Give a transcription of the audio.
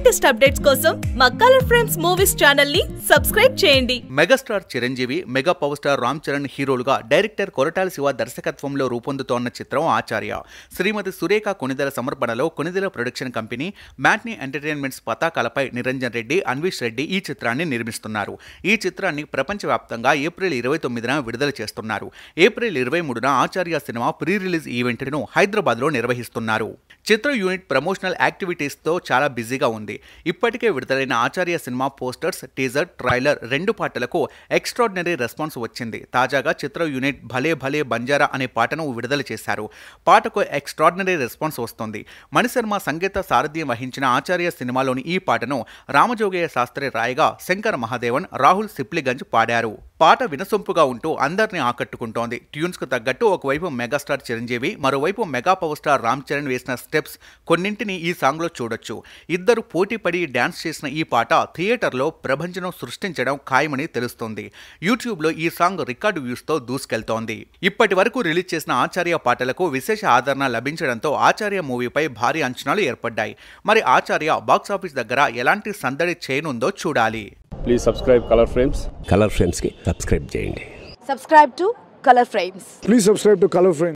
Latest updates కోసం మా Colour Frames Movies channel ని సబ్స్క్రైబ్ చేయండి megastar Chiranjeevi mega power star Ram Charan హీరోలుగా డైరెక్టర్ కొరటాల శివ దర్శకత్వంలో రూపొందుతోన్న చిత్రం ఆచార్య శ్రీమతి సురేఖ కొనిదెల సమర్పణలో Konidela production company Matinee Entertainments పతాకాలపై నిరంజన్ రెడ్డి అన్విష్ రెడ్డి ఈ చిత్రాన్ని నిర్మిస్తున్నారు ఈ చిత్రాన్ని ప్రపంచవ్యాప్తంగా ఏప్రిల్ ఇరవై తొమ్మిదిన విడుదల చేస్తున్నారు ఏప్రిల్ ఇరవై మూడున ఆచార్య సినిమా ప్రీ రిలీజ్ ఈవెంట్ను హైదరాబాద్లో నిర్వహిస్తున్నారు చిత్ర యూనిట్ ప్రమోషనల్ యాక్టివిటీస్తో చాలా బిజీగా ఉంది ఇప్పటికే విడుదలైన Acharya cinema posters teaser trailer రెండు పాటలకు ఎక్స్ట్రాడినరీ రెస్పాన్స్ వచ్చింది తాజాగా చిత్ర యూనిట్ భలే భలే బంజారా అనే పాటను విడుదల చేశారు పాటకు ఎక్స్ట్రాడినరీ రెస్పాన్స్ వస్తుంది మణిశర్మ సంగీత సారథ్యం వహించిన ఆచార్య సినిమాలోని ఈ పాటను రామజోగయ్య శాస్త్రి రాయగా శంకర్ మహాదేవన్ రాహుల్ సిప్లిగంజ్ పాడారు పాట వినసొంపుగా ఉంటూ అందరినీ ఆకట్టుకుంటోంది ట్యూన్స్కు తగ్గట్టు ఒకవైపు మెగాస్టార్ చిరంజీవి మరోవైపు mega power star Ram Charan వేసిన స్టెప్స్ కొన్నింటిని ఈ సాంగ్లో చూడొచ్చు ఇద్దరు పోటీపడి డ్యాన్స్ చేసిన ఈ పాట థియేటర్లో ప్రభంజనం సృష్టించడం ఖాయమని తెలుస్తోంది యూట్యూబ్లో ఈ సాంగ్ రికార్డు వ్యూస్తో దూసుకెళ్తోంది ఇప్పటి వరకు రిలీజ్ చేసిన ఆచార్య పాటలకు విశేష ఆదరణ లభించడంతో ఆచార్య మూవీపై భారీ అంచనాలు ఏర్పడ్డాయి మరి ఆచార్య బాక్సాఫీస్ దగ్గర ఎలాంటి సందడి చేయనుందో చూడాలి please subscribe Colour Frames Colour ఫ్రేమ్స్కి సబ్స్క్రైబ్ చేయండి subscribe to color frames Please subscribe to Color Frame.